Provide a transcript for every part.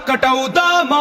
ఒక్కటవుదామా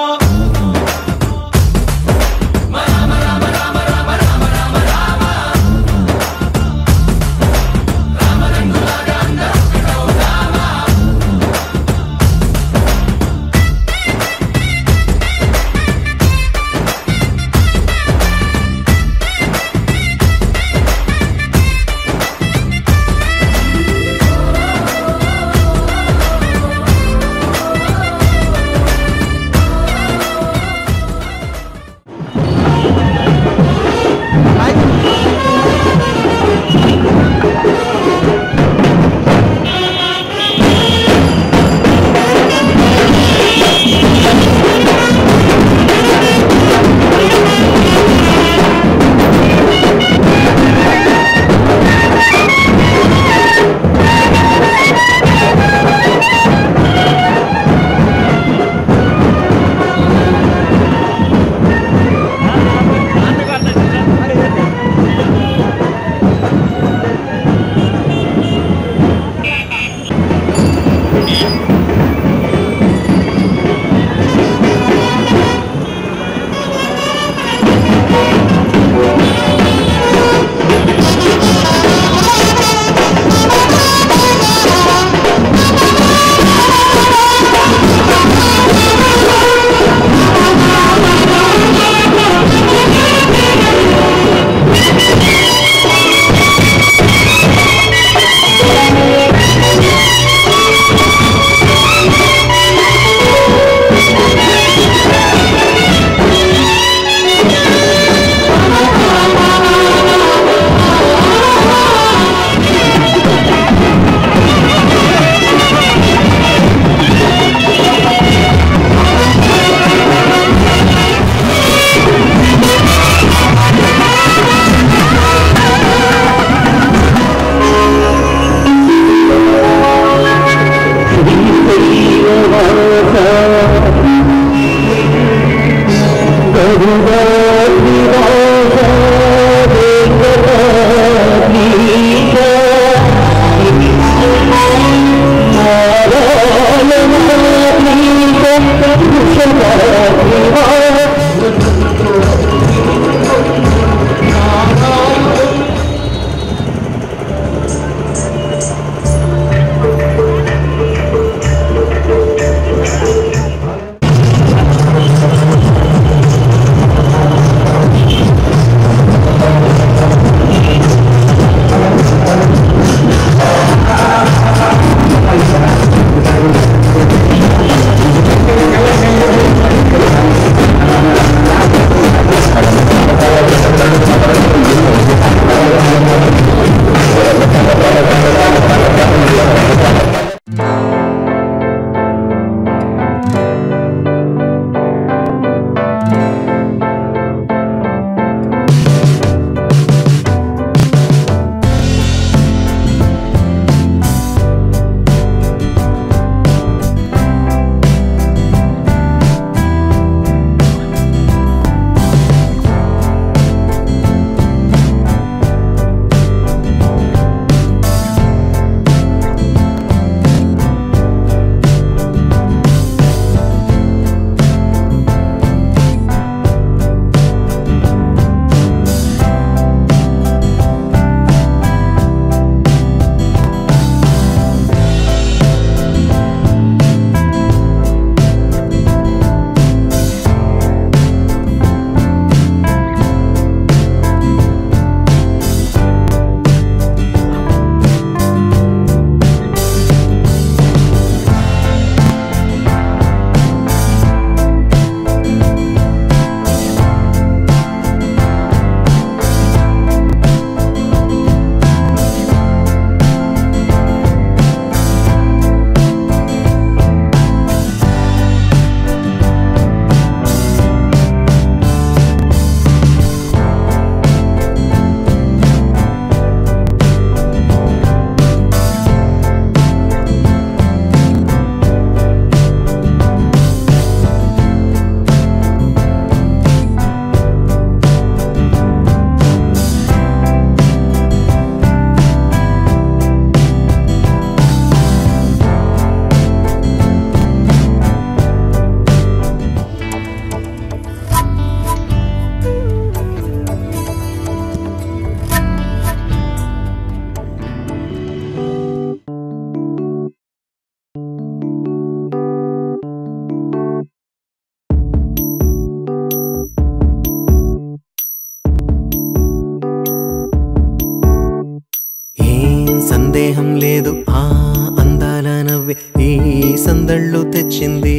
సందేహం లేదు ఆ అందాల నవ్వే ఈ సందళ్ళు తెచ్చింది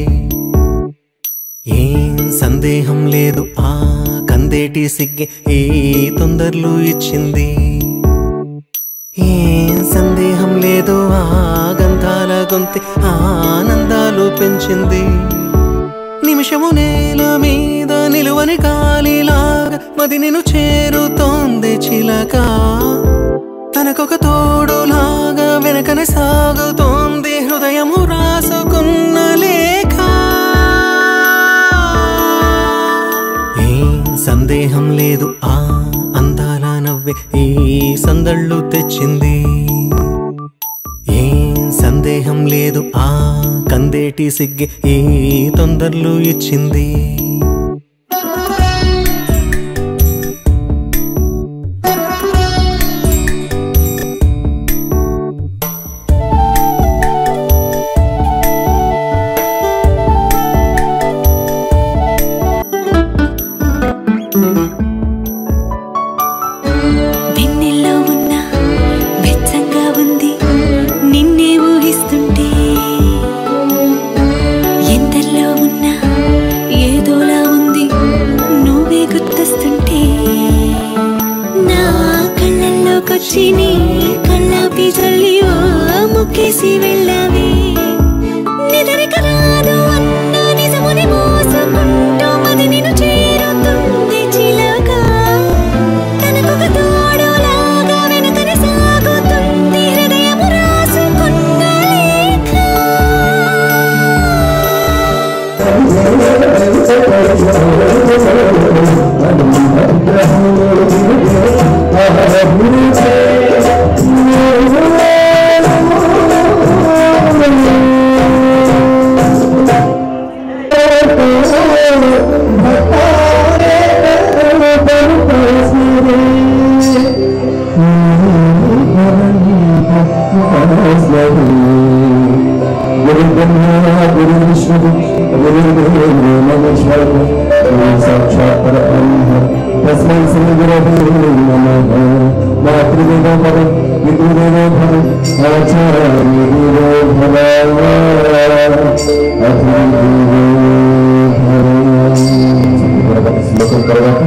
ఏం సందేహం లేదు ఆ కందేటి సిగ్గే ఈ తొందరలు ఇచ్చింది ఏం సందేహం లేదు ఆ గంధాల గొంతి ఆనందాలు పెంచింది నిమిషము నేల మీద నిలువని గాలిలాగా మది నిన్ను చేరుతోంది చిలక తనకొక తోడులాగా వెనకనే సాగుతోంది హృదయము రాసుకున్న లేఖ ఏం సందేహం లేదు ఆ అందాల నవ్వే ఈ సందళ్ళు తెచ్చింది ఏం సందేహం లేదు ఆ కందేటి సిగ్గే ఈ తొందరలు ఇచ్చింది వెన్నెల్లో ఉన్న వెచ్చంగా ఉంది నిన్నే ఊహిస్తుంటే ఎందరిలో ఉన్న ఏదోలా ఉంది నువ్వే గుర్తొస్తుంటే నా కళ్ళల్లోకొచ్చి నీ కళ్ళాపి చల్లి ఓ ముక్కేసి వెళ్ళావే నిదరిక రాదు అన్న నిజముని మోసుకుంటూ మది నిన్ను చేరుతుంది చిలక తనకొక తోడులాగా వెనకనే సాగుతుంది హృదయము రాసుకున్న లేఖ గురు బ్రహ్మ గురు విష్ణు గురు దేవో మహేశ్వర గురు సాక్షాత్ పరబ్రహ్మ తస్మై శ్రీ గురవే నమః మాతృదేవో భవ పితృదేవో భవ ఆచార్య దేవో భవ అతిథి భవ శ్లోకం తర్వాత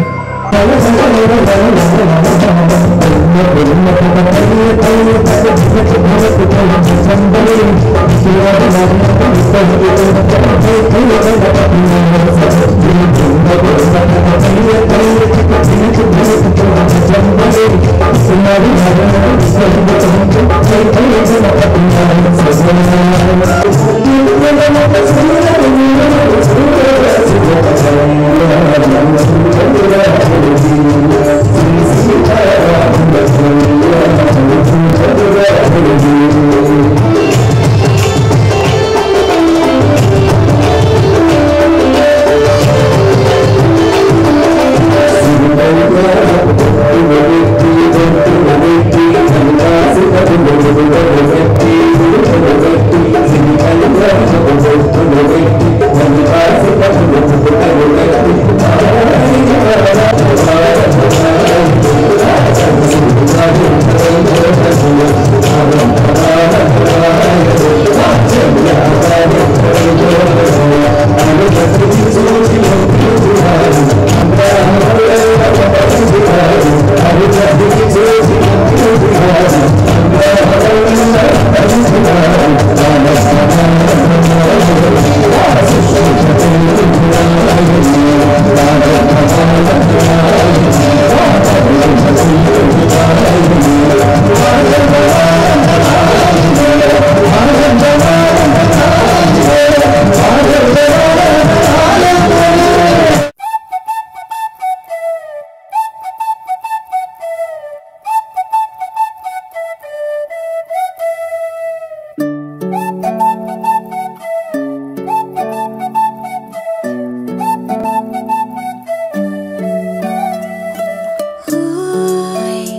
ఓయ్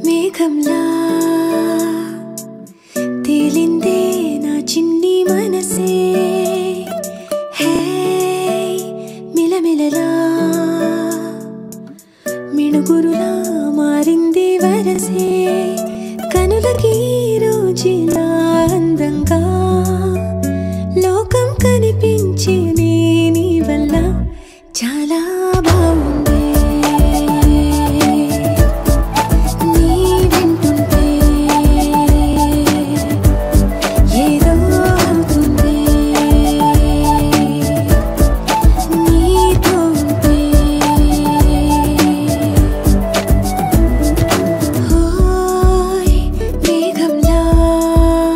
మేఘంలా తేలిందే నా చిన్ని మనసే హే మిలమిలలా మిణుగురులా మారింది వరసే కనులకి మించిన అందంగా లోకం కనిపించే నీ నీ వల్ల చాలా బాగుంది నీ వింటుంటే ఏదో అవుతుంది నీతో ఉంటే ఓయ్ మేఘంలా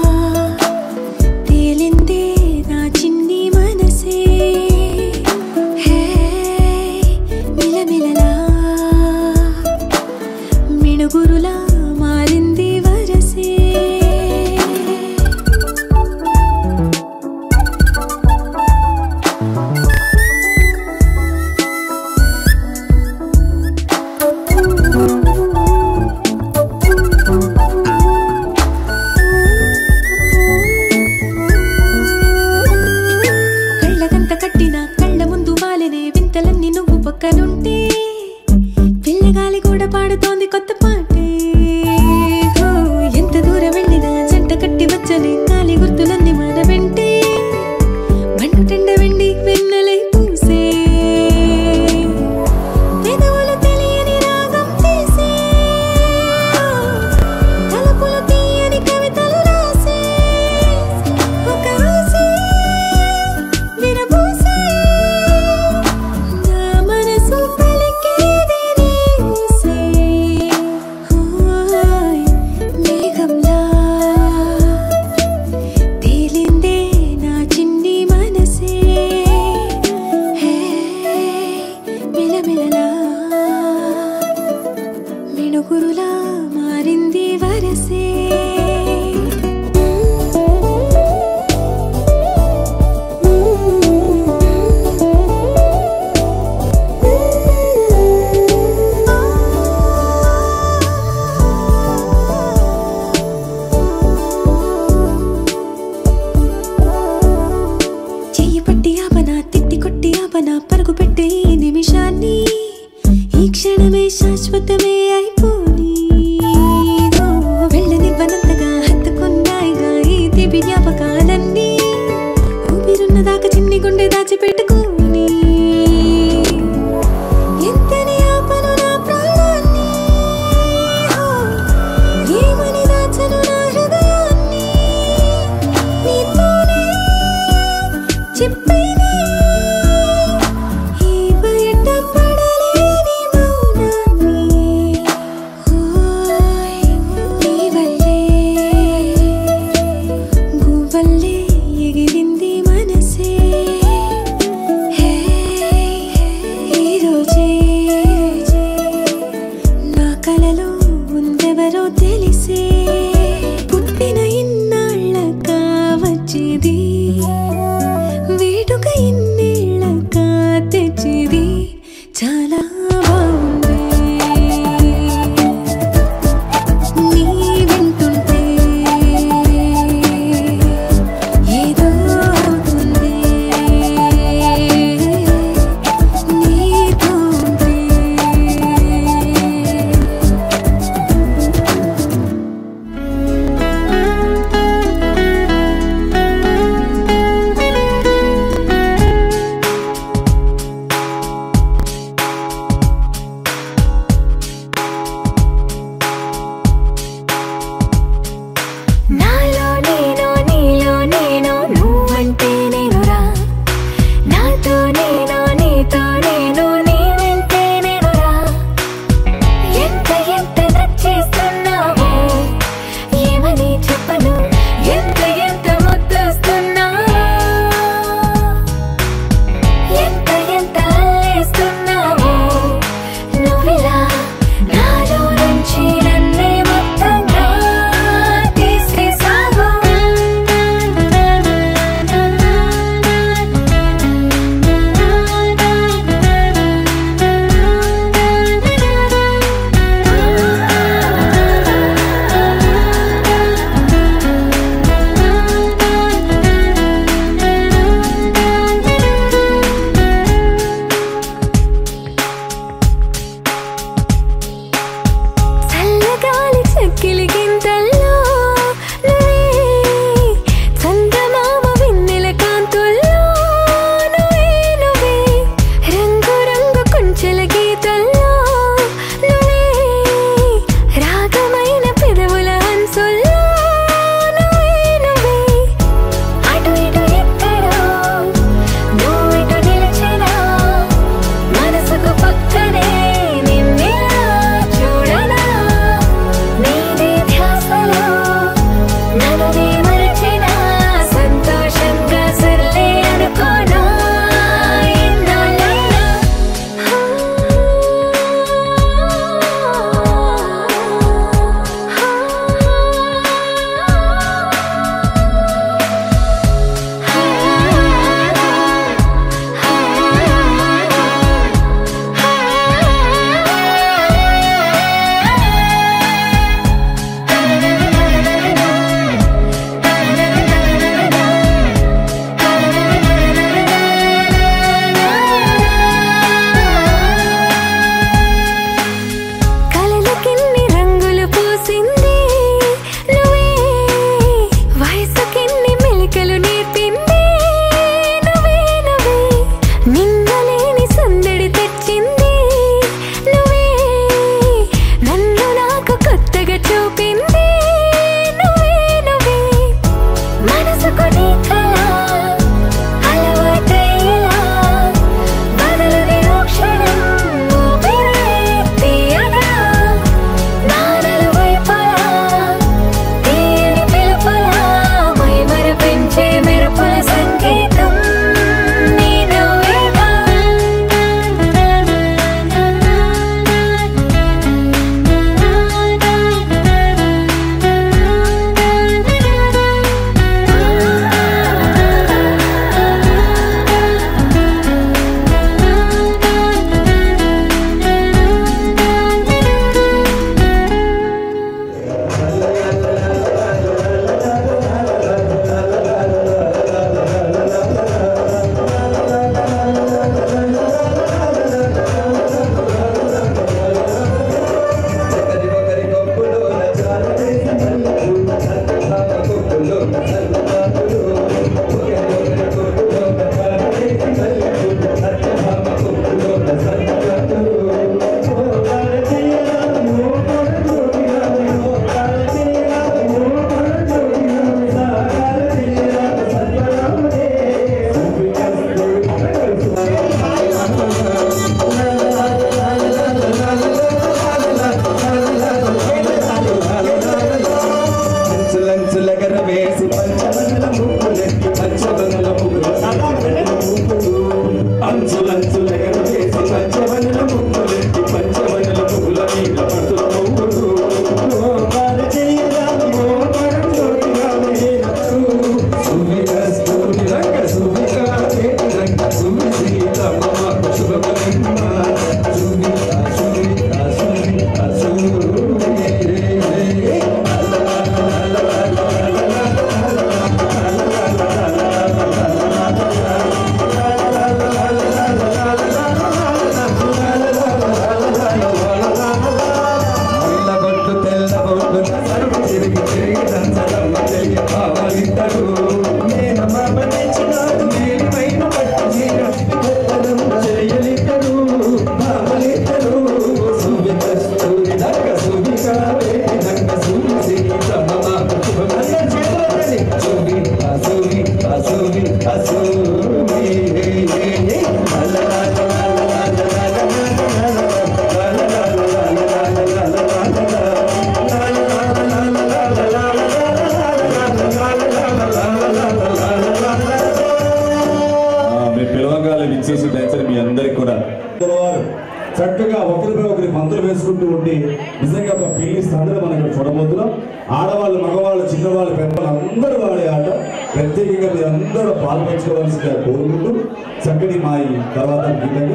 చిందులు వేసుకుంటూ ఉండి నిజంగా ఒక పెళ్లి సందడి మనం ఇక్కడ చూడబోతున్నాం ఆడవాళ్ళు మగవాళ్ళు చిన్నవాళ్ళు పెద్దవాళ్ళు అందరూ వాడే ఆట ప్రత్యేకంగా మీరు అందరూ పాల్పంచుకోవాల్సిందిగా కోరుకుంటూ చక్కటి మా ఈ తర్వాత గీతంగా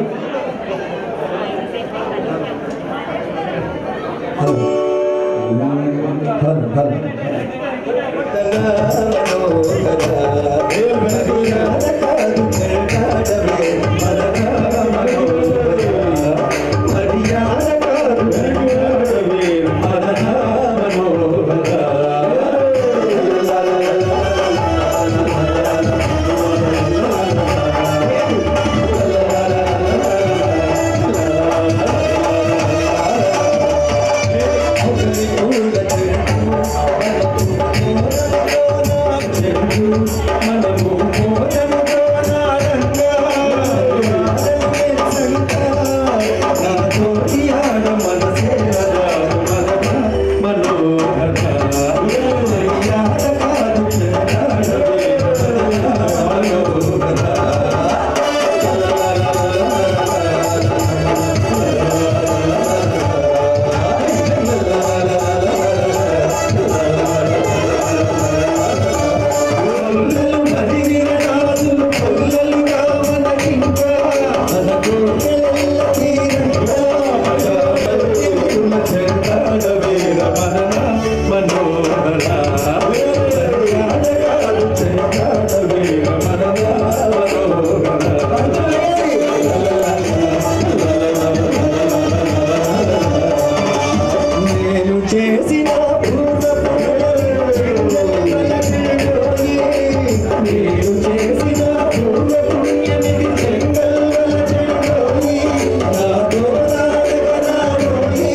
హలో హలో హలో నేను చేసిన నేను చేసిన పూర్వపుణ్యమిది చెంగల్వల చెంగోయి నాతో నాడగరాడోయి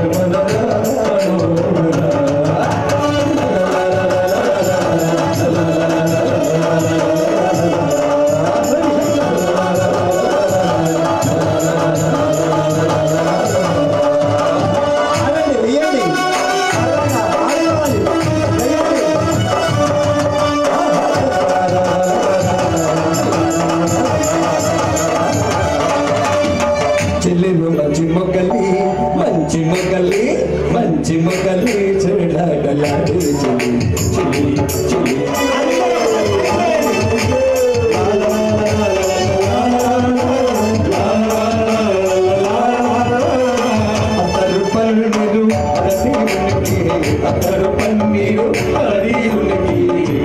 ఆడండి వెయ్యండి సరళంగా ఆడేవాళ్ళు వెయ్యండి చెల్లెలు మంచి మొగ్గలి మంచి మొగ్గలి మంచి మొగ్గలి చెడాడలాడు చెల్లి చెల్లి చెల్లి అతడు పన్నీరు అరటి ఉనికి అతడు పన్నీరు అరటి ఉనికి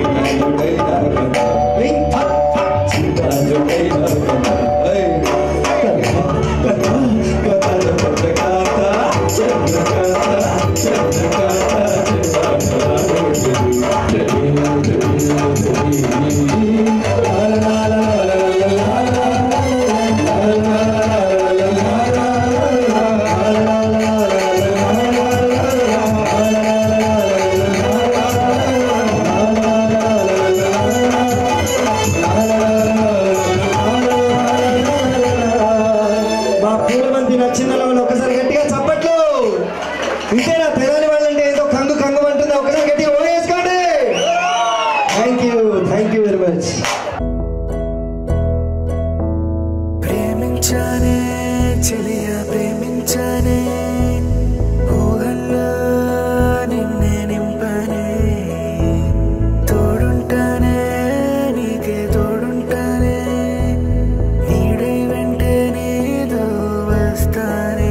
మా పూలమంది నచ్చిన వాళ్ళు ఒకసారి గట్టిగా చప్పట్లు ఇంతేనా తెలని వాళ్ళంటే ఏదో కంగు కంగు అంటుంది ఒకసారి గట్టిగా ఓడేసుకోండి thank you thank you very much ప్రేమించానే చెలియ ప్రేమించానే ఊహల్లో నిన్నే నింపనే తోడుంటానే నీకే తోడుంటానే నీడై వెంటే నీతో వస్తానే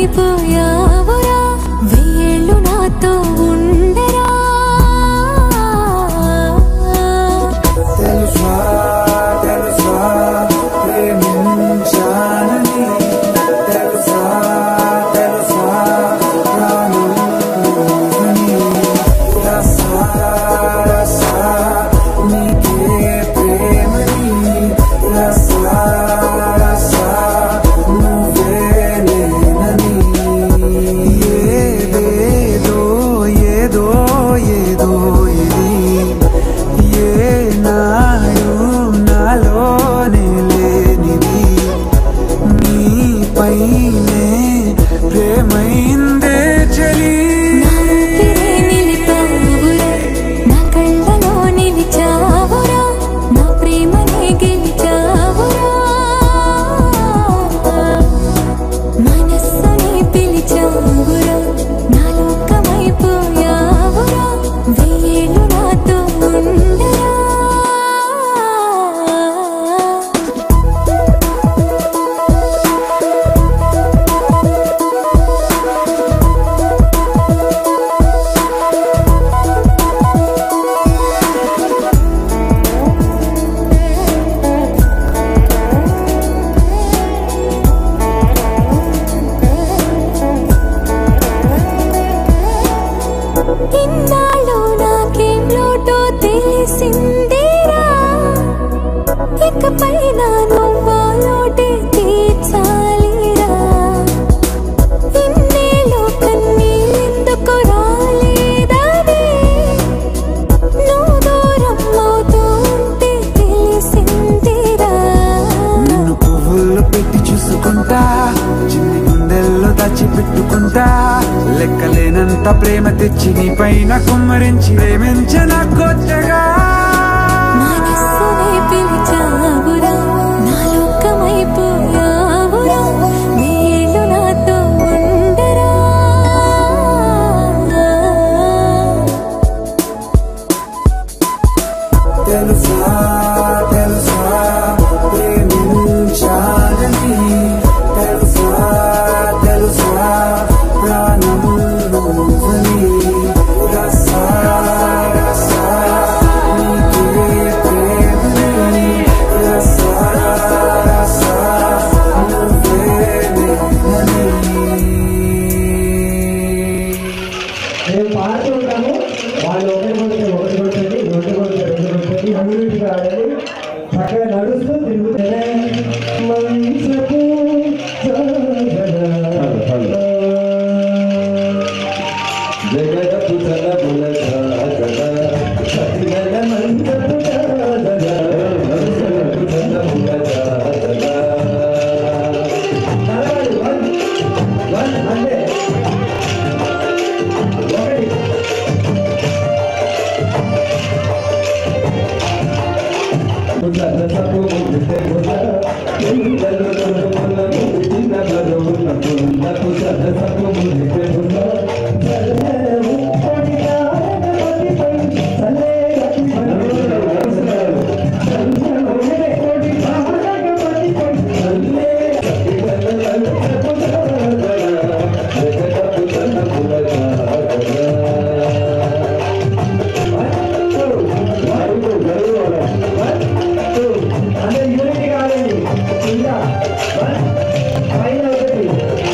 లోకమైపోయావురా వెయ్యేళ్ళు నాతో ఉండరా తెలుసా తెలుసా ప్రేమించాలని తెలుసా తెలుసా ప్రాణం నువ్వని రసా రసా నీకే ప్రేమని రసా రసా నువ్వే నేనని ఏదేదో ఏదో ఏదో ఇది ఏనాడు నాలోనే లేనిది నీపైనే ప్రేమైందే చలి ఊపిరే నిలిపావురా నా కళ్ళలో నిలిచావురా నా ప్రేమనే గెలిచావురా మనస్సుని పిలిచావురా నా లోకమైపోయావురా వెయ్యేళ్ళు నాతో ఉండరా ఇన్నాళ్ళు నాకేం లోటో తెలిసిందిరా ఇకపై నా నువ్వా లోటే తీర్చాలిరా ఇన్నేళ్ళు కన్నీళ్ళెందుకు రాలేదని నువ్వు దూరం అవుతూ ఉంటే తెలిసిందిరా నిన్ను పువ్వుల్లో పెట్టి చూసుకుంటా చిన్ని గుండెల్లో దాచి పెట్టుకుంటా లెక్కలేనంత ప్రేమ తెచ్చి నీ పైన కుమ్మరించి ప్రేమించిన కొత్తగా మనస్సునే పిలిచావురా నా లోకమైపోయావురా వేళ్ళు నాతో ఉండరా తెలుసా తెలుసా ప్రేమించాలని తెలుసా తెలుసా ప్రాణం నువ్వని రసా రసా నీకే ప్రేమని రసా రసా నువ్వే నేనని మేము పాడుతూ ఉంటాము వాళ్ళు ఒకటి కొడితే ఒకటి కొట్టండి రెండు కొడితే రెండు కొట్టండి అభివృద్ధిగా ఆడండి చక్కగా నడుస్తూ తిరుగుతూనే మనసుకు జగదపు చల్లబుల జగద సతిగల మందపు జగద జగదపు చల్లబుల జగద నడవాలి వన్ వన్ అంటే ఒకటి అంటే యూనిటీ కాదండి ఇంకా వన్ పైన ఒకటి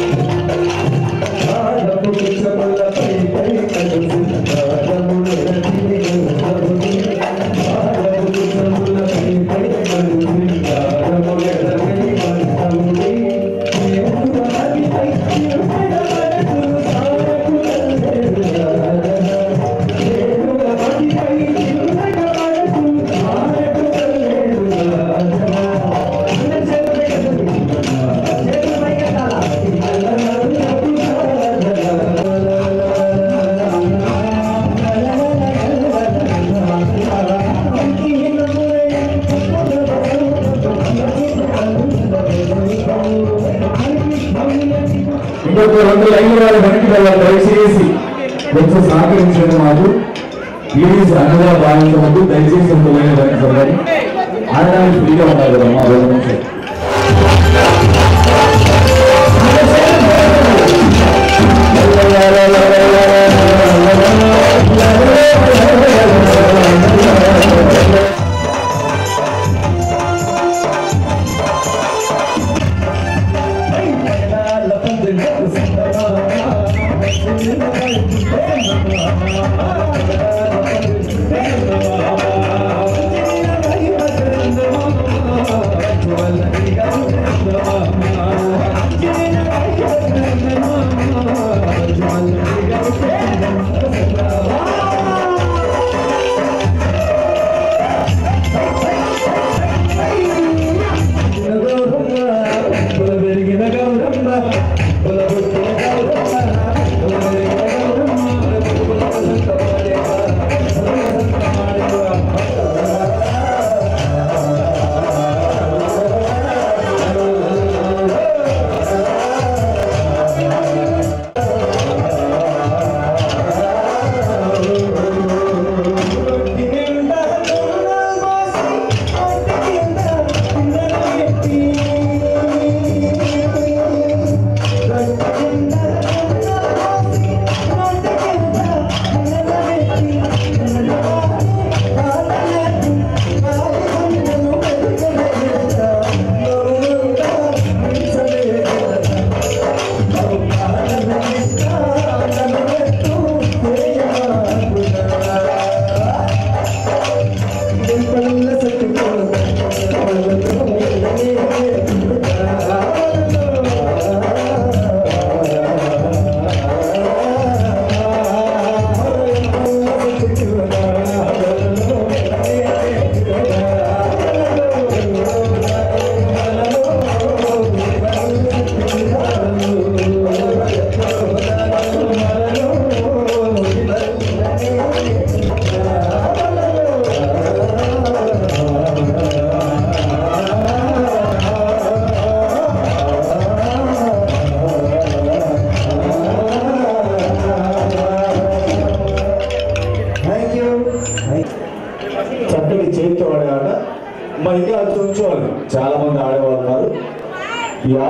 ఇంకొక రెండు లైన్ల వాళ్ళు వెనక్కి వెళ్ళాలి దయచేసి కొంచెం సహకరించండి మాకు ప్లీజ్ అన్నగా భావించవద్దు దయచేసి ఇంకో లైన్ వెనక్కి వెళ్ళాలి ఆడడానికి ఫ్రీగా ఉండాలి కదమ్మా రెండు నిమిషాలు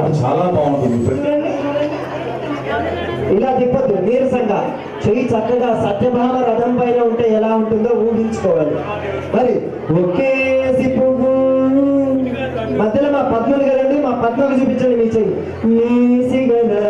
చాలా బాగుంటుంది ప్రతి ఇలా తిప్పొద్దు నీరసంగా చెయ్యి చక్కగా సత్యభామ రథం పైన ఉంటే ఎలా ఉంటుందో ఊహించుకోవాలి మరి ఒకేసి పువ్వు మధ్యలో మా పద్మలు కదండి మా పద్మకు చూపించండి మీ చెయ్యి నీసిగల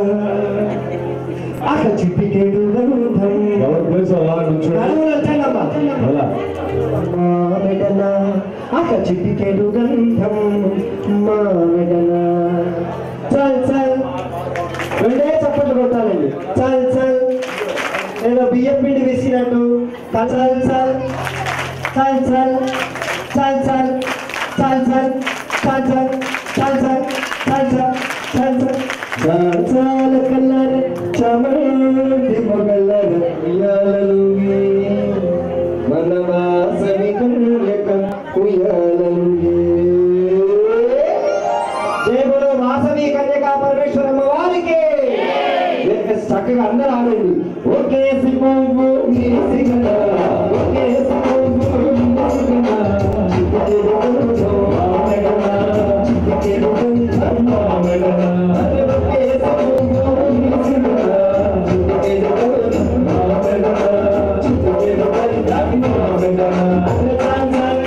అక్క చిప్పికేడు గంధం ఎవరి ప్లేస్ అలా నుంచోండి నలుగురు వచ్చానమ్మా అలా మామిడన అక్క చిట్టికెడు గంధం మామిడన చల్ చల్ రెండే చప్పట్లు కొట్టాలండి చల్ చల్ నేను బియ్యం పిండి వేసినట్టు చల్ చల్ చల్ చల్ చల్ చల్ చల్ చల్ చల్ చల్ చల్ చల్ చల్ చల్ చల్ చల్ చాల కల్లర చమంతి మొగల్లర ఉయ్యాలలుగే మనవాసవి కన్యక ఉయ్యాలలుగే జయ బోలో వాసవి కన్యకా పరమేశ్వరమ్మ వారికి ఎంత చక్కగా అందరూ ఆడండి ఓకే సింహము నీ సింగ ఓకే సింహము నీ సింగ ఇదే రంగో ఆమెడన ఇదే రంగో ఆమెడన ఓకే సింహము నీ సింగ ఇదే రంగో ఆమెడన ఇదే రంగో ఆమెడన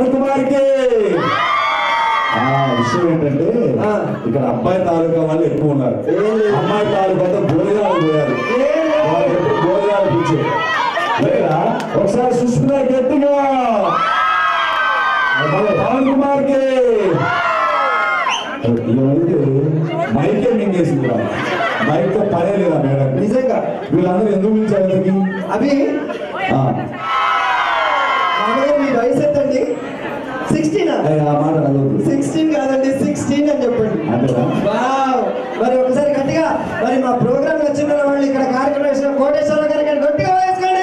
పవన్ కుమార్కి ఆ విషయం ఏంటంటే ఆ. ఇక్కడ అబ్బాయి తాలూకా వాళ్ళు ఎక్కువ ఉన్నారు ఏం లేదు. అమ్మాయి తాలూకా అంతా భోజనాలు పోయారు ఏం లేదు. వాళ్ళు ఎప్పుడు భోజనాలు పిలిచే లేదా ఒకసారి సుష్మిత గట్టిగా మన పవన్ కుమార్కి ఇవైతే మైకే మింగేసింది రా. మైక్ తో పనే లేదా మేడం నిజంగా వీళ్ళందరూ ఎందుకు పిలిచారు ఎందుకు అభి ఆ, మామయ్య మీ వయసు ఎంతండి సిక్స్టీనా అయ్య, ఆ మాట అడగద్దు సిక్స్టీన్ కాదండి సిక్స్టీన్ అని చెప్పండి అంతేనా వావ్ మరి ఒకసారి గట్టిగా మరి మా ప్రోగ్రామ్ వచ్చిన వాళ్ళు ఇక్కడ కార్యక్రమం చేసిన కోటేశ్వర గారికి గట్టిగా వేసుకోండి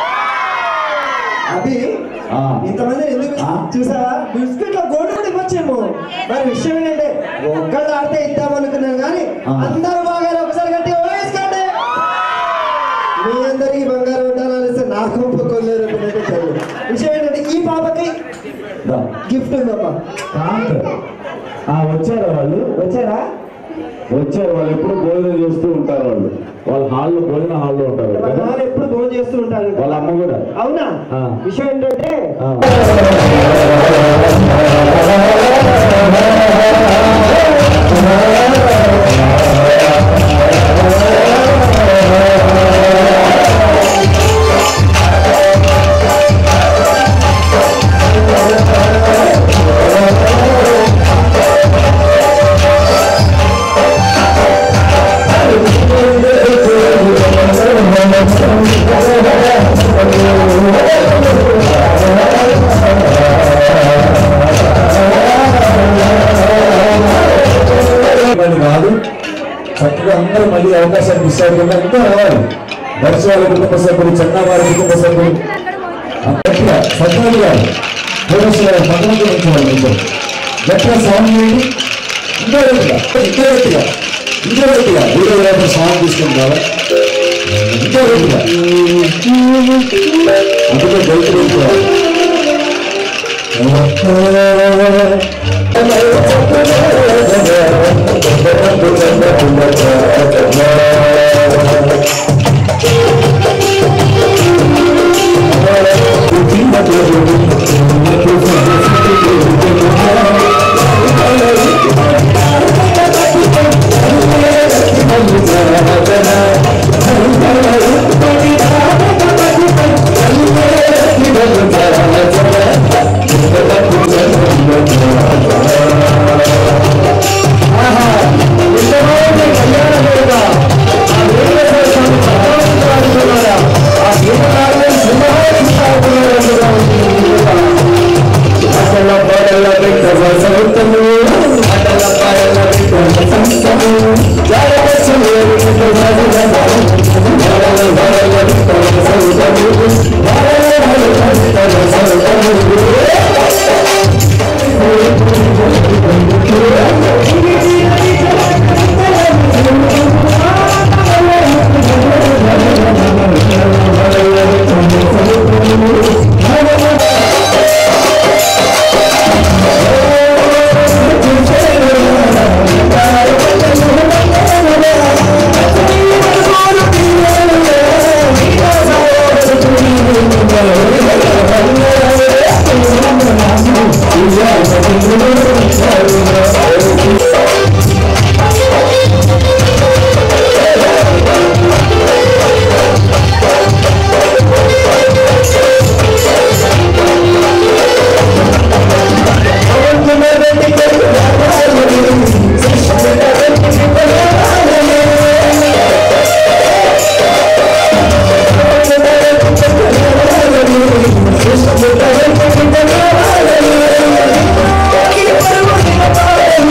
అభి ఆ. ఇంతమంది ఎందుకు ఆ. చూసావా బిస్కెట్ లో గోల్డ్ కూడా ఇవ్వచ్చేమో మరి విషయం ఏంటంటే ఒక్కళ్ళు ఆడితే ఇద్దామనుకున్నాను కానీ ఆ. అందరూ బాగా ఒకసారి గట్టిగా వేసుకోండి మీ అందరికి బంగారం ఉండాలని నా కొంప కొల్లేరు అన్నట్టు చదువు. విషయం ఏంటంటే ఈ పాపకి దా. గిఫ్ట్ ఉందమ్మా కాంత. ఆ వచ్చారా వాళ్ళు వచ్చారా వచ్చారు వాళ్ళు ఎప్పుడు భోజనం చేస్తూ ఉంటారు వాళ్ళు వాళ్ళ హాల్లో భోజన హాల్లో ఉంటారు మా కదా నాన్న ఎప్పుడు ఫోన్ చేస్తూ ఉంటారు వాళ్ళ అమ్మ కూడా అవునా ఆ. విషయం ఏంటంటే ఆ. వాళ్ళు కాదు చక్కగా అందరూ మళ్ళీ అవకాశాన్ని ఇస్తారు కదా ఇంకా రావాలి దర్శ వాళ్ళ కుటుంబ సభ్యులు చెన్నా వారి కుటుంబ సభ్యులు గట్టిగా సత్యాలు గారు పోలీసు గారు పక్కన ఉంచేవాళ్ళు ఇద్దరు గట్టిగా సాంగ్ చేయండి ఇంకా గట్టిగా ఇంకా గట్టిగా ఇంకా గట్టిగా వీడియో రేపు సాంగ్ తీసుకుంటారా ఇంకా గట్టిగా అందుకే గైతులు ఉంచేవాళ్ళు Thank you.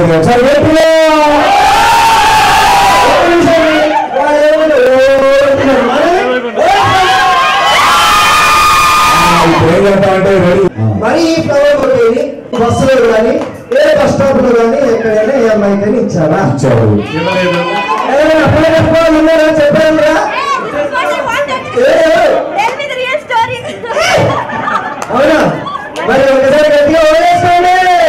ఒకసారి గట్టిగా. వాడు ఏమన్నాడు? ఇప్పుడు ఏం చెప్తామంటే రెడీ మరి ఈ ఫ్లవర్ బొకేని బస్సులో కానీ ఏ బస్ స్టాప్ లో కానీ ఎక్కడైనా ఏ అమ్మాయికైనా ఇచ్చారా ఇచ్చారు ఏమైనా అప్పుడే చెప్పుకోవాలి ఉన్నారా చెప్పారా అవునా మరి ఒకసారి గట్టిగా ఓడేసుకోండి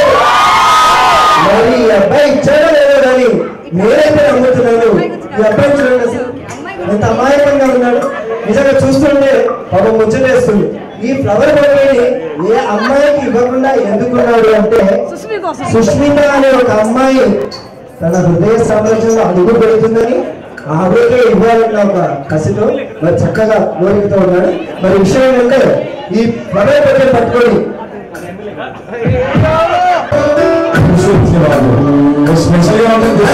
మరి ఈ అబ్బాయి ఇచ్చాడో లేదో కానీ నేనైతే నమ్ముతున్నాను ఈ అబ్బాయి చూడండి అసలు ఎంత అమాయకంగా ఉన్నాడు నిజంగా చూస్తుంటే పాపం ముచ్చటేస్తుంది ఈ ఫ్లవర్ బొకేని ఏ అమ్మాయికి ఇవ్వకుండా ఎందుకున్నాడు అంటే సుష్మిత అనే ఒక అమ్మాయి తన హృదయ సామ్రాజ్యంలో అడుగు పెడుతుందని ఆవిడకే ఇవ్వాలన్న ఒక కసితో మరి చక్కగా కోరికతో ఉన్నాడు మరి విషయం ఏంటంటే ఈ ఫ్లవర్ బొకే పట్టుకొని స్పెషల్ గా ఉంటుంది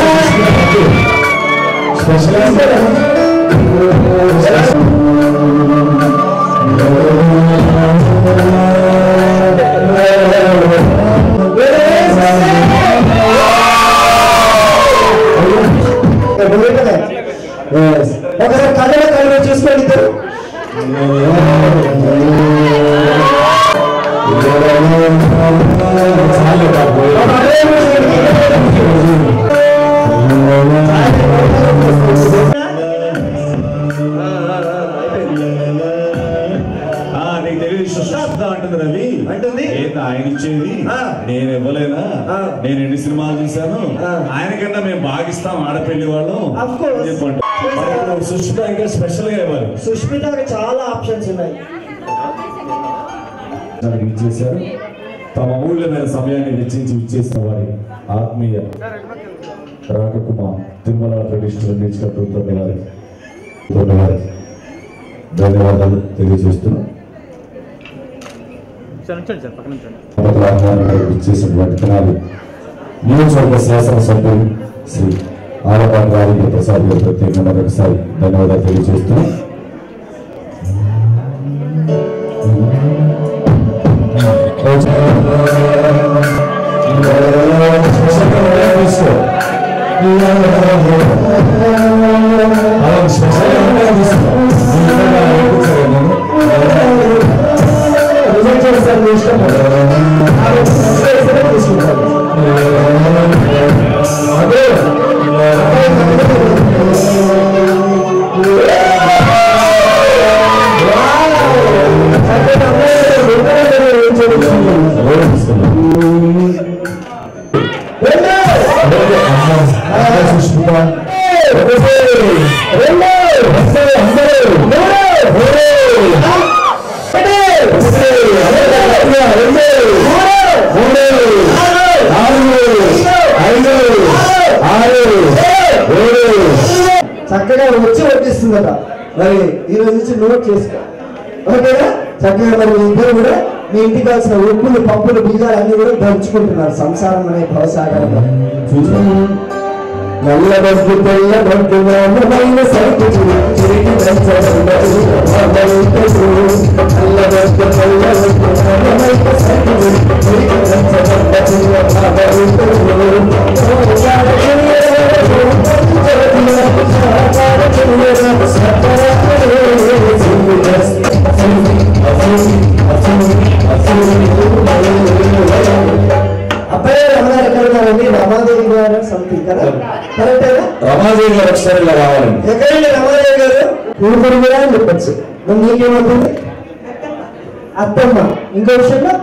స్పెషల్ Yes. ఒకసారి కళ్ళలో కళ్ళు చూసుకోండి ఇద్దరు ఆ, నీకు తెలియదు సుష్టార్థ అంటుంది రవి అంటుంది? ఏంది ఆయన ఇచ్చేది ఆ. నేను ఇవ్వలేదా ఆ. నేను ఎన్ని సినిమాలు చూశాను ఆ. ఆయనకన్నా మేము బాగిస్తాం ఆడపెళ్లి వాళ్ళం Of course. అని చెప్పండి మరి ఇప్పుడు సుష్మిత ఇంకా స్పెషల్ గా ఇవ్వాలి సుష్మితకి చాలా ఆప్షన్స్ ఉన్నాయి దానికి ఇచ్చేశారు తమ అమూల్యమైన సమయాన్ని వెచ్చించి ఇచ్చేసిన వారి ఆత్మీయ రాకకుమార్ తిరుమల ట్రెడిషనల్ మ్యూజికల్ ట్రూప్ తోటి వారికి తోటి వారికి ధన్యవాదాలు తెలియజేస్తున్నాం ఆహ్వానానికి ఇచ్చేసినటువంటి తెనాలి నియోజకవర్గ శాసనసభ్యులు శ్రీ ఆలపాటి రాజేంద్ర ప్రసాద్ గారు ప్రత్యేకంగా మరొకసారి ధన్యవాదాలు తెలియజేస్తున్నాం రిజెక్ట్ చేస్తారు మీ ఇష్టం ఆమె చేస్తేనే తీసుకుంటారు అదే చక్కగా వచ్చి వడ్డిస్తుందట మరి ఈ రోజు నుంచి నోట్ చేసుకో ఓకేనా చక్కగా మరి మీ ఇద్దరు కూడా మీ ఇంటికి కావాల్సిన ఉప్పులు పప్పులు బియ్యాలు అన్ని కూడా దంచుకుంటున్నారు సంసారం అనే భవసాగరంలో నల్ల బస్సు తెల్ల బస్సు నామమైన సరుకు చిరిగి దంచబడ్డది. నల్ల బస్సు తెల్ల బస్సు నామమైన సరుకు చిరిగి దంచబడ్డది. అబ్బాయి రమణారు ఎక్కడ ఉన్నారండి రమాదేవి గారు సంథింగ్ కదా కరెక్టేనా రమాదేవి గారు ఒకసారి ఇలా రావాలండి ఎక్కడండి రమాదేవి గారు ఊరుకొని కూడా అని చెప్పచ్చు మరి నీకేమవుతుంది అత్తమ్మ ఇంకో విషయంలో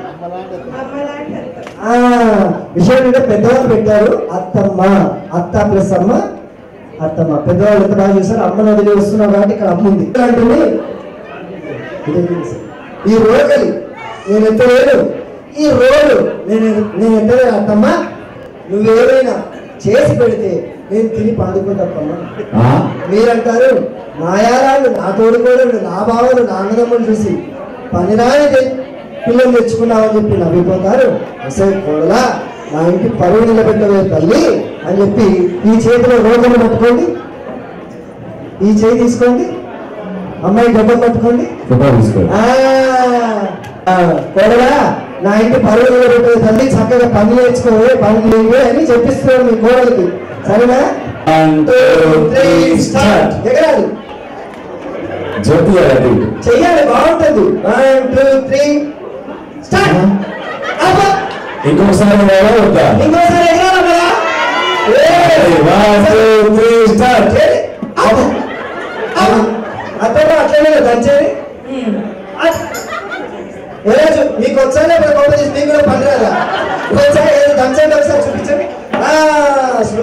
ఆ, విషయం ఏంటంటే పెద్దవాళ్ళు పెట్టారు అత్తమ్మ అత్త ప్లస్ అమ్మ అత్తమ్మ పెద్దవాళ్ళు ఎంత బాగా చూసారు అమ్మను వదిలి వస్తున్నావు కాబట్టి ఇక్కడ అమ్మ ఉంది ఇక్కడ అంటుంది ఇదే తెలుసు. ఈ రోగలి నేను ఎంత లేను ఈ రోడ్డు నేను నేను ఎంత లేను అత్తమ్మ నువ్వేమైనా చేసి పెడితే నేను తిని పండుకుంటామ్మా మీరంటారు నా యారాళ్ళు నా తోడుకోడలు నా బావలు నా అన్నదమ్ములు చూసి పనిరాని తె- పిల్లలు తెచ్చుకున్నామని చెప్పి నవ్విపోతారు అసలు కోడలా నా ఇంటి పరువు నిలబెట్టవే తల్లి అని చెప్పి ఈ చేతిలో రోగలు పట్టుకోండి ఈ చేయి తీసుకోండి అమ్మాయి గడ్డం పట్టుకోండి ఫోటో తీసుకోండి ఆ, ఆ, కోడలా నా ఇంటి పరువులు పెట్టే తల్లి చక్కగా పని నేర్చుకోవే పని లేవే అని చెప్పిస్తున్నాడు మీ కోడలికి సరేనా One, two, three, start. ఎగరాదు జ్యోతి అది చెయ్యాలి బాగుంటుంది వన్ టూ త్రీ స్టార్ట్ అబ్బా ఇంకొకసారి వేయాలా వద్దా ఇంకోసారి ఎగరాలి కదా వన్ టూ త్రీ స్టార్ట్ అతను అట్లనే దంచేది ఏరాజు మీకు వచ్చానే ఇప్పుడు కోపం చేసి మీకు కూడా పని రాదా వచ్చాయి ఏదో దంచండి ఒకసారి చూపించండి ఆ, స్లో.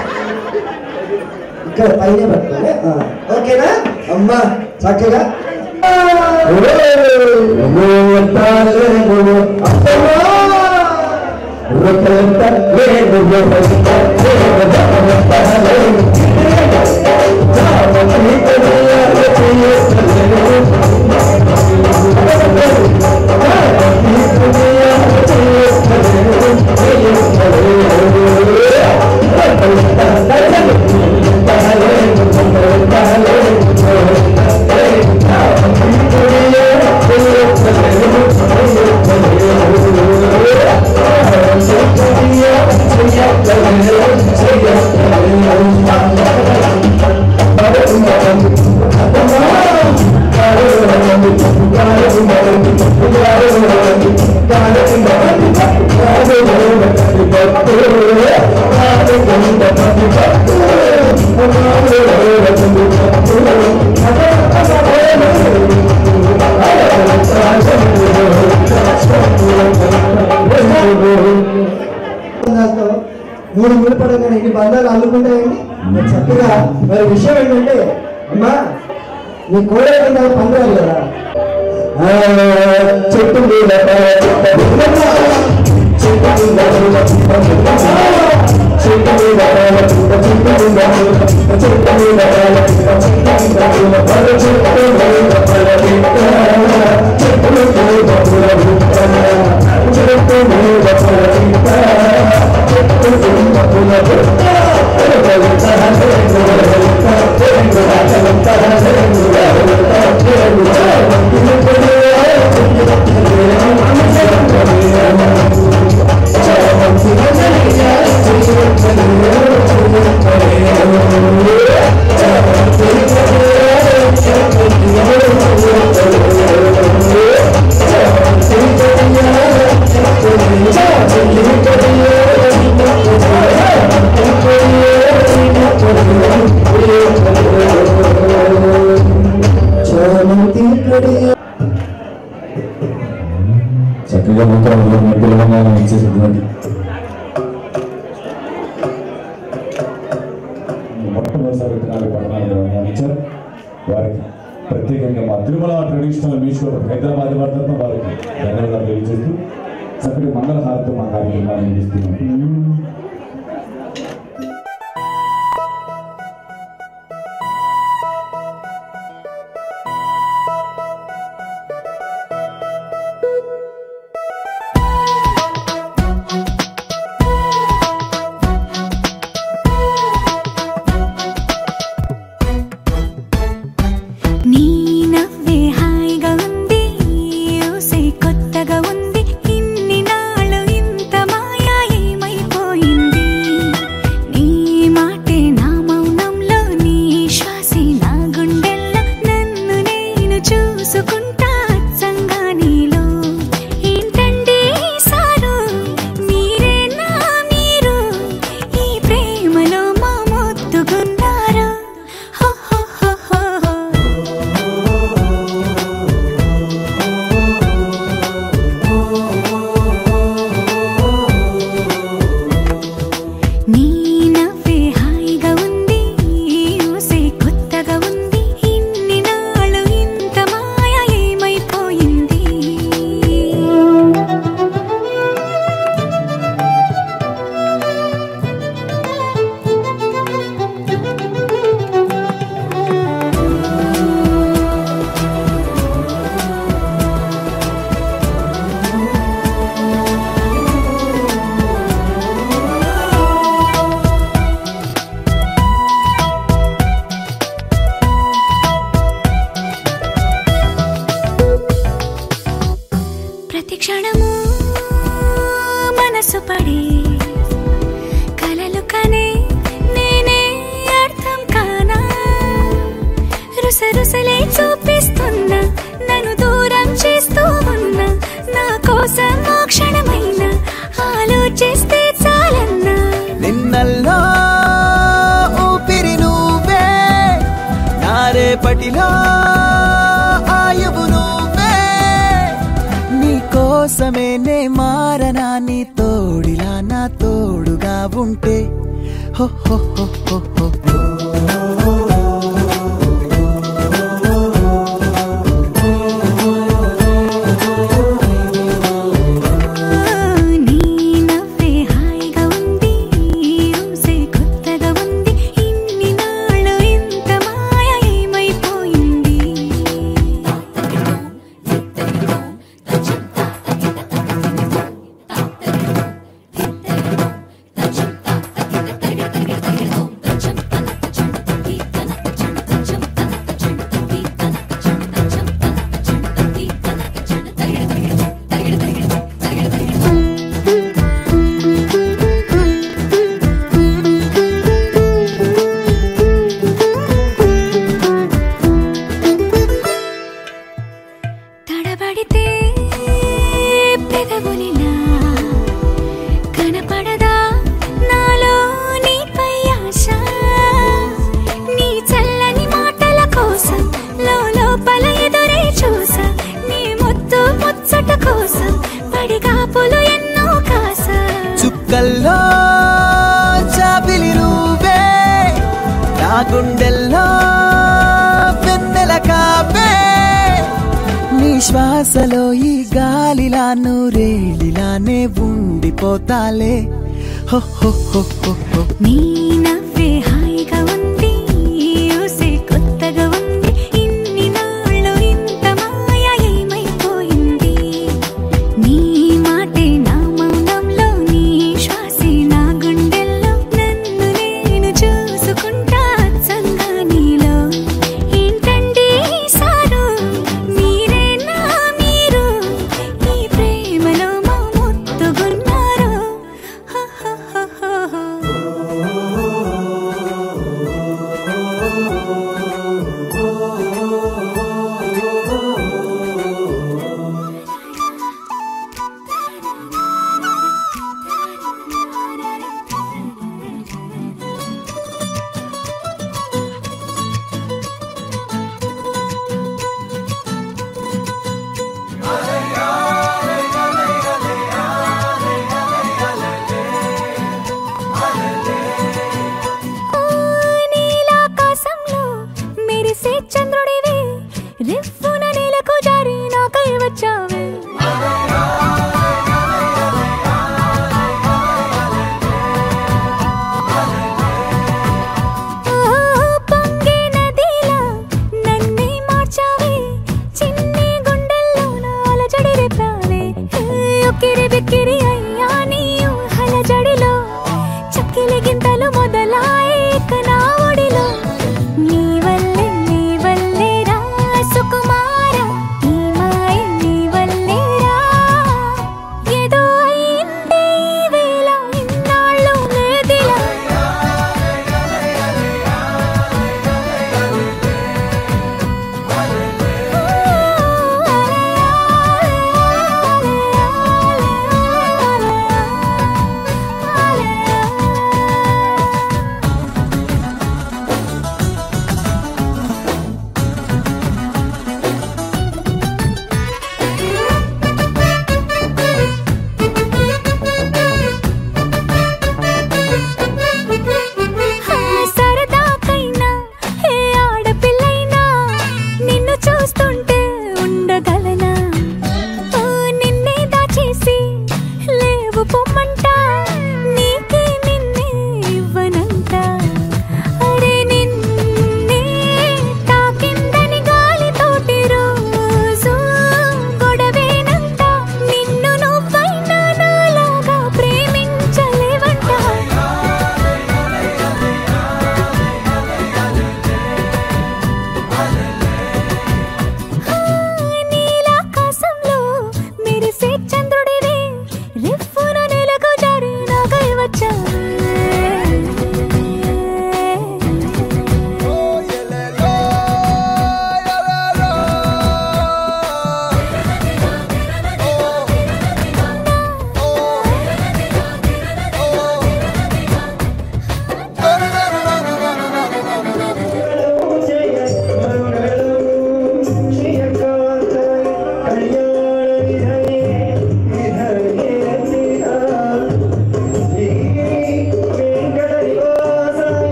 ఇక్కడ పైన పట్టుకోండి ఆ, ఓకేనా అమ్మా చక్కగా ఆ, బంధాలతో మూడు ముడిపడగానే ఇన్ని బంధాలు అల్లుకుంటాయండి చక్కగా మరి విషయం ఏంటంటే అమ్మా నీ కోడే కింద పందాలు కదా ఆ, చెట్టు మీద చెట్టు మీద చెట్టు మీద చెట్టు మీద చెట్టు మీద చెట్టు చక్కగా నూతన తెలంగాణ ఇచ్చేసినటువంటి మొట్టమొదటిసారి విత్తనాలు పట్టణాలు ఇచ్చారు వారికి ప్రత్యేకంగా మా తిరుమల ట్రెడిషనల్ మీషో హైదరాబాద్ వర్తన వారికి ధన్యవాదాలు తెలియజేస్తూ చక్కటి మంగళహారతో మా కార్యక్రమాన్ని అందిస్తున్నాం నీ నవ్వే హాయిగా ఉంది ఊసే కొత్తగా ఉంది ఇన్ని నాళ్ళు ఇంత మాయా ఏమైపోయింది చూపిస్తున్నా నన్ను దూరం చేస్తూ ఉన్నా నా కోసం ఓ క్షణమైన ఆలోచిస్తే చాలన్నా నిన్నల్లో ఊపిరి నువ్వే నా రేపటిలో ఆయువు నువ్వే నీ కోసమే నే మారనా నీ తోడిలా నా తోడుగా ఉంటే హో హో హో హో హో నీ నవ్వే హాయిగా ఉంది ఊసే కొత్తగా ఉంది ఇన్ని నాళ్ళు ఇంత మాయ ఏమైపోయింది తడబడితే పెదవులిలా కనపడదా నాలో నీపై ఆశ నీ చల్లని మాటల కోసం లోపల ఎదురే చూసా నీ ముద్దు ముచ్చట కోసం పడిగాపులు ఎన్నో కాసా చుక్కల్లో చాపిలి నువ్వే నా గుండెల్లో వెన్నెల కాపే నీ శ్వాసలో ఈ గాలిలా నూరేలిలానే ఉండిపోతాలే హో హో హో హో హో నీ నవ్వే హాయిగా ఉంది ఊసే కొత్తగా ఉంది ఇన్ని నాళ్ళు ఇంత మాయ ఏమైపోయింది నీ మాటే నా మౌనంలో నీ శ్వాసే నా గుండెల్లో నన్ను నేను చూసుకుంటా అచ్చంగా నీలో ఏంటండి సారు మీరే నా మీరు ఈ ప్రేమలో మా ముత్తుగున్నారు హో హో హో హో హో నీలాకాశంలో మెరిసే చంద్రుడివి రిఫ్ఫున నేలకు జారి నాకై వచ్చావే ఓ, పొంగే నదిలా నన్నే మార్చావే చిన్ని గుండెల్లో నా అలజడి రేపావే ఉక్కిరి బిక్కిరి అయ్యా నీ ఊహల జడిలో చక్కిలి గింతలు మొదలాయే ఇక నా ఒడిలో నీ వల్లే నీ వల్లే రా సుకుమార ఈ మాయ నీ వల్లే రా ఏదో అయిందే ఈ వేళ ఇన్నాళ్ళు లేదిలా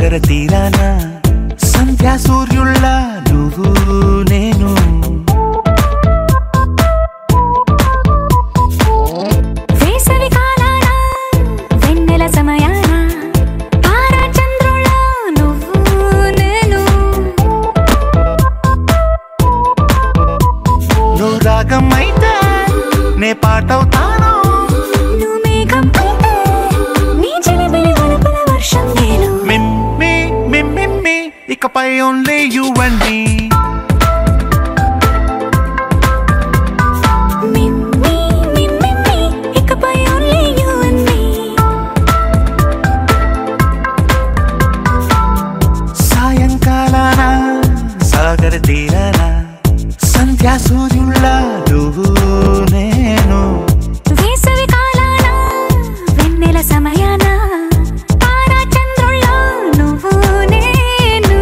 సాగర తీరాన సంధ్యా సూర్యుళ్ళ నువ్వు నేను వేసవి కాలాన వెన్నెల సమయాన తారా చంద్రుల నువ్వు నేను నువ్వు రాగం అయితే నే పాటవుతాను నువ్వు మేఘం అయితే నీ చిలిబిలి వలపుల వర్షం నేను మిమ్మి మిమ్మి ఇకపై ఓన్లీ యు అండ్ మీ మిమ్మీ మిమ్మిమ్మి ఇకపై ఓన్లీ యు అండ్ మీ సాయంకాలాన సాగర తీరాన సంధ్యా సూర్యుళ్ళ నువ్వు నేను వేసవి కాలాన వెన్నెల సమయాన తారా చంద్రుల నువ్వు నేను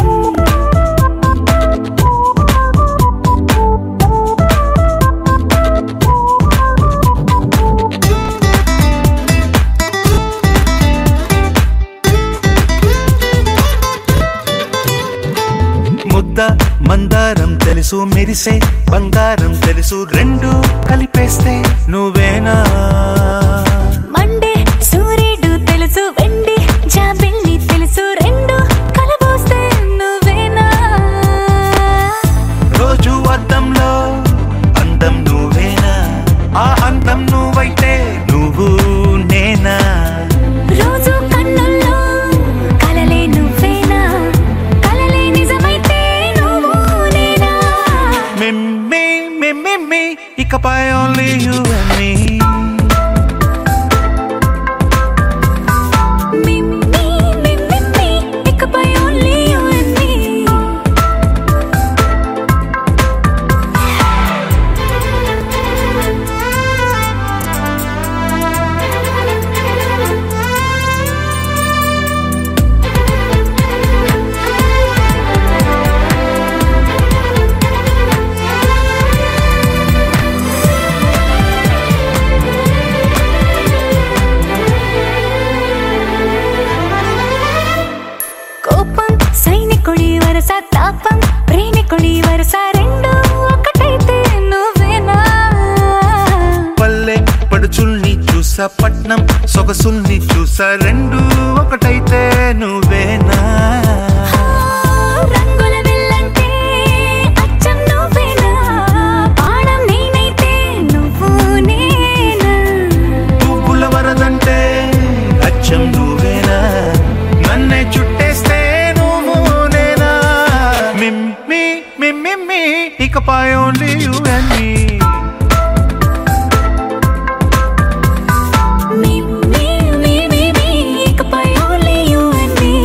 ముద్ద మందారం తెలుసు మెరిసే బంగారం తెలుసు రెండు కలిపేస్తే నువ్వేనా మండే సూర్యుడు తెలుసు వెండి జాబిల్లి తెలుసు రెండు కలబోస్తే నువ్వేనా రోజు అద్దంలో అందం నువ్వేనా ఆ అందం నువ్వైతే నువ్వు నేనా రోజు కన్నుల్లో కలలే నువ్వేనా కలలే నిజమైతే నువ్వు నేనా మిమ్మి మిమ్మి ఇకపై ఓన్లీ యు అండ్ మీ మిమ్మీ మిమ్మిమ్మి ఇకపై ఓన్లీ యు అండ్ మీ కోపం సైనికుడి వరస తాపం ప్రేమికుడి వరస రెండు ఒకటైతే నువ్వేనా పల్లె పడుచుల్ని చూసా పట్నం సొగసుల్ని చూసా రెండు ఒకటైతే నువ్వేనా రంగుల విల్లంటే అచ్చం నువ్వేనా పాడం నేనైతే నువ్వు నేనా పువ్వుల వరదంటే అచ్చం నువ్వేనా నన్నే చుట్టేస్తే నువ్వు నేనా మిమ్మి మిమ్మి ఇకపై ఓన్లీ యు అండ్ మీ మిమ్మీ మిమ్మిమ్మి ఇకపై ఓన్లీ యు అండ్ మీ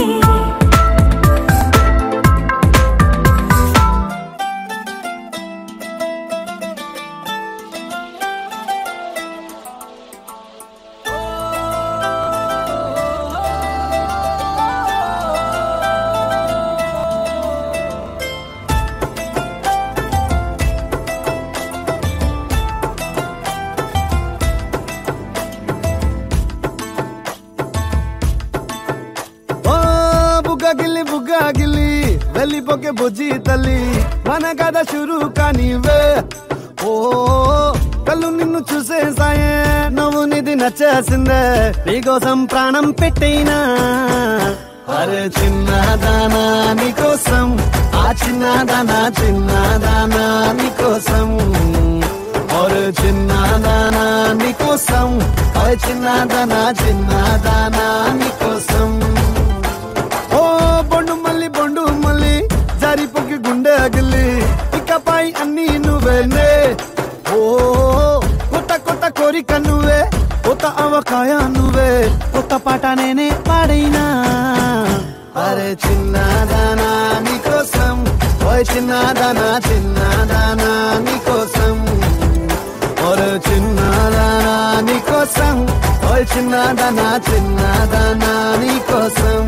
ఓ బుగ్గగిల్లి బుగ్గగిల్లి వెళ్ళిపోకే బుజ్జి తల్లి మన కథ షురు కానివే ఓ కళ్ళు నిన్ను చూసేసాయే నువ్వు నిధి నచ్చేసిందే నీకోసం ప్రాణం పెట్టైనా అరే చిన్నదానా నీకోసం ఆ చిన్నదానా చిన్నదానా నీకోసం ఒరే చిన్నదానా నీకోసం ఓ చిన్నదానా చిన్నదానా నీకోసం ఓ బొండు మల్లి బొండు మల్లి జారిపోకి గుండె అగిలి ఇకపై అన్ని నువ్వేనే ఓ కొత్త కొత్త కోరిక నువ్వే కొత్త అవకాయ నువ్వే కొత్త పాట నేనే పాడైనా అరే చిన్నదానా నీకోసం ఓయ్ చిన్నదానా చిన్నదానా నీకోసం ఒరే చిన్నదానా నీకోసం ఓయ్ చిన్నదానా చిన్నదానా నీకోసం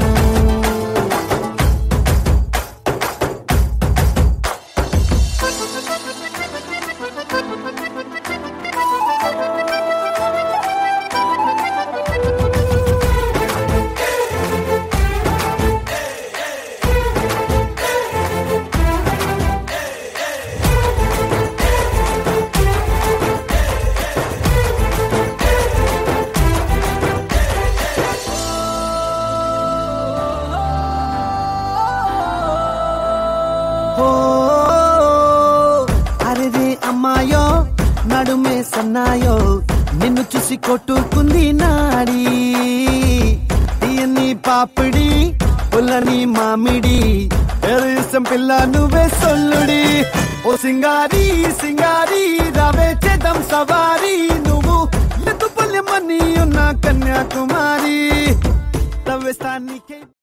అన్నాయో నిన్ను చూసి కొట్టుకుంది నాడి తీయని పాపిడి పుల్లని మామిడి ఎరుసం పిల్ల నువ్వే సొల్లుడి ఓ సింగారి సింగారి రావే చేద్దాం సవారి నువ్వు ఎత్తు పల్లెమని ఉన్న కన్యాకుమారి తవ్వేస్తానికి